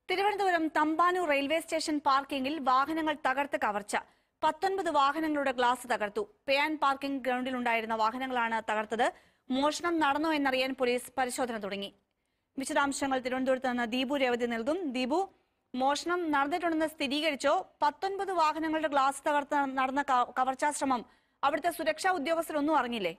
Thiruvananthapuram Thampanoor railway station പാർക്കിംഗിൽ വാഹനങ്ങൾ തകർത്ത് കവർച്ച പത്തൊൻപത് വാഹനങ്ങളുടെ ഗ്ലാസ് തകർത്തു പേയാൻ പാർക്കിംഗ് ഗ്രൗണ്ടിലുണ്ടായിരുന്ന വാഹനങ്ങളാണ് തകർത്തത് മോഷണം നടന്നോ എന്നറിയാൻ പോലീസ് പരിശോധന തുടങ്ങി വിശദാംശങ്ങൾ തിരുവനന്തപുരത്ത് നിന്ന് ദീപു രേവതി നൽകും ദീപു മോഷണം നടന്നിട്ടുണ്ടെന്ന് സ്ഥിരീകരിച്ചോ പത്തൊൻപത് വാഹനങ്ങളുടെ ഗ്ലാസ് തകർത്ത് നടന്ന ക- കവർച്ചാശ്രമം അവിടുത്തെ സുരക്ഷാ ഉദ്യോഗസ്ഥരൊന്നും അറിഞ്ഞില്ലേ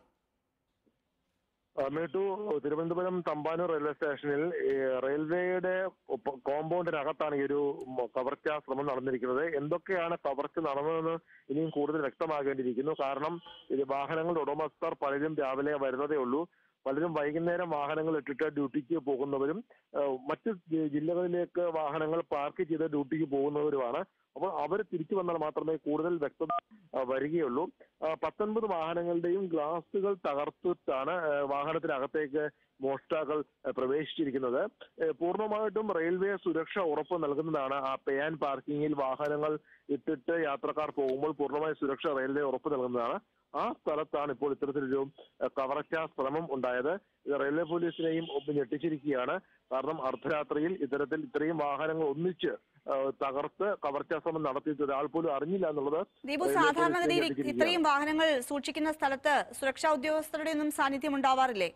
ആ, മേട്ടു തിരുവനന്തപുരം തമ്പാനൂർ റെയിൽവേ സ്റ്റേഷനിൽ ഈ റെയിൽവേയുടെ ഒപ്പ- കോമ്പൗണ്ടിനകത്താണ് ഈ ഒരു മ- കവർച്ചാ ശ്രമം നടന്നിരിക്കുന്നത് എന്തൊക്കെയാണ് കവർച്ച നടന്നതെന്ന് ഇനിയും കൂടുതൽ വ്യക്തമാകേണ്ടിയിരിക്കുന്നു കാരണം ഇത് വാഹനങ്ങളുടെ ഉടമസ്ഥർ പലരും രാവിലെ വരുന്നതേ ഉള്ളൂ പലരും വൈകുന്നേരം വാഹനങ്ങൾ ഇട്ടിട്ട് ഡ്യൂട്ടിക്ക് പോകുന്നവരും ആ, മറ്റ് ജി- ജില്ലകളിലേക്ക് വാഹനങ്ങൾ പാർക്ക് ചെയ്ത് ഡ്യൂട്ടിക്ക് പോകുന്നവരുമാണ് അപ്പോൾ അവർ തിരിച്ചു വന്നാൽ മാത്രമേ കൂടുതൽ വ്യക്തത ആ, വരികയുള്ളൂ ആ, പത്തൊൻപത് വാഹനങ്ങളുടെയും ഗ്ലാസുകൾ തകർത്തിട്ടാണ് ആ, വാഹനത്തിനകത്തേക്ക് മോഷ്ടാക്കൾ ആ, പ്രവേശിച്ചിരിക്കുന്നത് ഏ, പൂർണ്ണമായിട്ടും റെയിൽവേ സുരക്ഷ ഉറപ്പ് നൽകുന്നതാണ് ആ പേയാൻ പാർക്കിങ്ങിൽ വാഹനങ്ങൾ ഇട്ടിട്ട് യാത്രക്കാർ പോകുമ്പോൾ പൂർണ്ണമായ സുരക്ഷ റെയിൽവേ ഉറപ്പ് നൽകുന്നതാണ് ആ സ്ഥലത്താണ് ഇപ്പോൾ ഇത്തരത്തിലൊരു ആ, കവർച്ചാ ശ്രമം ഉണ്ടായത് ഇത് റെയിൽവേ പോലീസിനെയും ഒപ്പം ഞെട്ടിച്ചിരിക്കുകയാണ് കാരണം അർദ്ധരാത്രിയിൽ ഇത്തരത്തിൽ ഇത്രയും വാഹനങ്ങൾ ഒന്നിച്ച് ആ, തകർത്ത് കവർച്ചാ ശ്രമം നടത്തിയിട്ട് ഒരാൾ പോലും അറിഞ്ഞില്ല എന്നുള്ളത് ദീപു റെയിൽവേ സാധാരണഗതിയിൽ പോലീസിനെ ഞെട്ടിച്ചിരിക്കുകയാണ്. ഇത്രയും വാഹനങ്ങൾ സൂക്ഷിക്കുന്ന സ്ഥലത്ത് സുരക്ഷാ ഉദ്യോഗസ്ഥരുടെ ഒന്നും സാന്നിധ്യം ഉണ്ടാവാറില്ലേ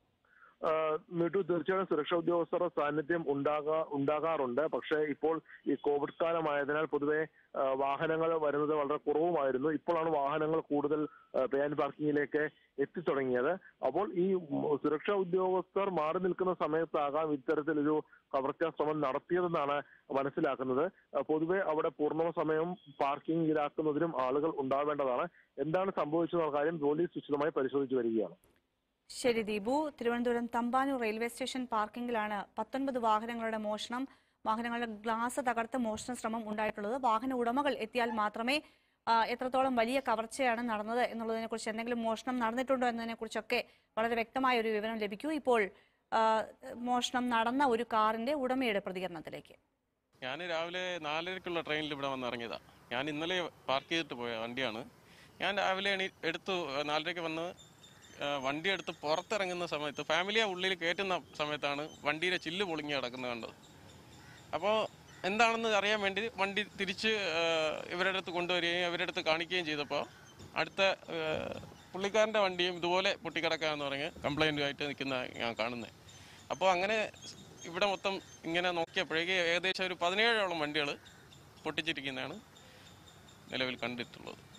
മീട്ടു തീർച്ചയായും സുരക്ഷാ ഉദ്യോഗസ്ഥരുടെ സാന്നിധ്യം ഉണ്ടാകാ ഉണ്ടാകാറുണ്ട് പക്ഷേ ഇപ്പോൾ ഈ കോവിഡ് കാലമായതിനാൽ പൊതുവെ ആ, വാഹനങ്ങൾ വരുന്നത് വളരെ കുറവുമായിരുന്നു ഇപ്പോഴാണ് വാഹനങ്ങൾ കൂടുതൽ ആ, പേയാൻ പാർക്കിങ്ങിലേക്ക് എത്തിത്തുടങ്ങിയത് അപ്പോൾ ഈ ഉം, സുരക്ഷാ ഉദ്യോഗസ്ഥർ മാറി നിൽക്കുന്ന സമയത്താകാം ഇത്തരത്തിലൊരു കവർച്ചാ ശ്രമം നടത്തിയതെന്നാണ് മനസ്സിലാക്കുന്നത് ആ, പൊതുവെ അവിടെ പൂർണ്ണ സമയം പാർക്കിംഗ് ഈടാക്കുന്നതിനും ആളുകൾ ഉണ്ടാവേണ്ടതാണ് എന്താണ് സംഭവിച്ചതെന്ന കാര്യം പോലീസ് വിശദമായി പരിശോധിച്ചു വരികയാണ് ശരി ദീപു തിരുവനന്തപുരം തമ്പാനൂർ റെയിൽവേ സ്റ്റേഷൻ പാർക്കിംഗിലാണ് പത്തൊൻപത് വാഹനങ്ങളുടെ മോഷണം വാഹനങ്ങളുടെ ഗ്ലാസ് തകർത്ത് മോഷണ ശ്രമം ഉണ്ടായിട്ടുള്ളത് വാഹന ഉടമകൾ എത്തിയാൽ മാത്രമേ ആ, എത്രത്തോളം വലിയ കവർച്ചയാണ് നടന്നത് എന്നുള്ളതിനെ കുറിച്ച് എന്തെങ്കിലും മോഷണം നടന്നിട്ടുണ്ടോ എന്നതിനെ കുറിച്ചൊക്കെ വളരെ വ്യക്തമായ ഒരു വിവരം ലഭിക്കൂ ഇപ്പോൾ ആ, മോഷണം നടന്ന ഒരു കാറിന്റെ ഉടമയുടെ പ്രതികരണത്തിലേക്ക് ഞാൻ രാവിലെ നാലരക്കുള്ള ട്രെയിനിൽ ഇവിടെ വന്ന് ഇറങ്ങിയതാ ഞാൻ ഇന്നലെ പാർക്ക് ചെയ്തിട്ട് പോയ വണ്ടിയാണ് ഞാൻ രാവിലെ എണീ എടുത്തു ഏഹ് നാലരയ്ക്ക് വന്ന് ഏഹ് വണ്ടി എടുത്ത് പുറത്തിറങ്ങുന്ന സമയത്ത് ഫാമിലിയെ ഉള്ളിൽ കയറ്റുന്ന സമയത്താണ് വണ്ടിയുടെ ചില്ല് പൊളിഞ്ഞ് കിടക്കുന്നത് കണ്ടത് അപ്പോൾ എന്താണെന്ന് അറിയാൻ വേണ്ടി വണ്ടി തിരിച്ച് ഏഹ് ഇവരുടെ അടുത്ത് കൊണ്ടുവരികയും ഇവരുടെ അടുത്ത് കാണിക്കുകയും ചെയ്തപ്പോൾ അടുത്ത ഏഹ് പുള്ളിക്കാരൻ്റെ വണ്ടിയും ഇതുപോലെ പൊട്ടിക്കിടക്കാന്ന് പറഞ്ഞ് കംപ്ലൈൻറ്റുമായിട്ട് നിൽക്കുന്ന ഞാൻ കാണുന്നത് അപ്പോൾ അങ്ങനെ ഇവിടെ മൊത്തം ഇങ്ങനെ നോക്കിയപ്പോഴേക്ക് ഏകദേശം ഒരു പതിനേഴോളം വണ്ടികൾ പൊട്ടിച്ചിരിക്കുന്നതാണ് നിലവിൽ കണ്ടിട്ടുള്ളത്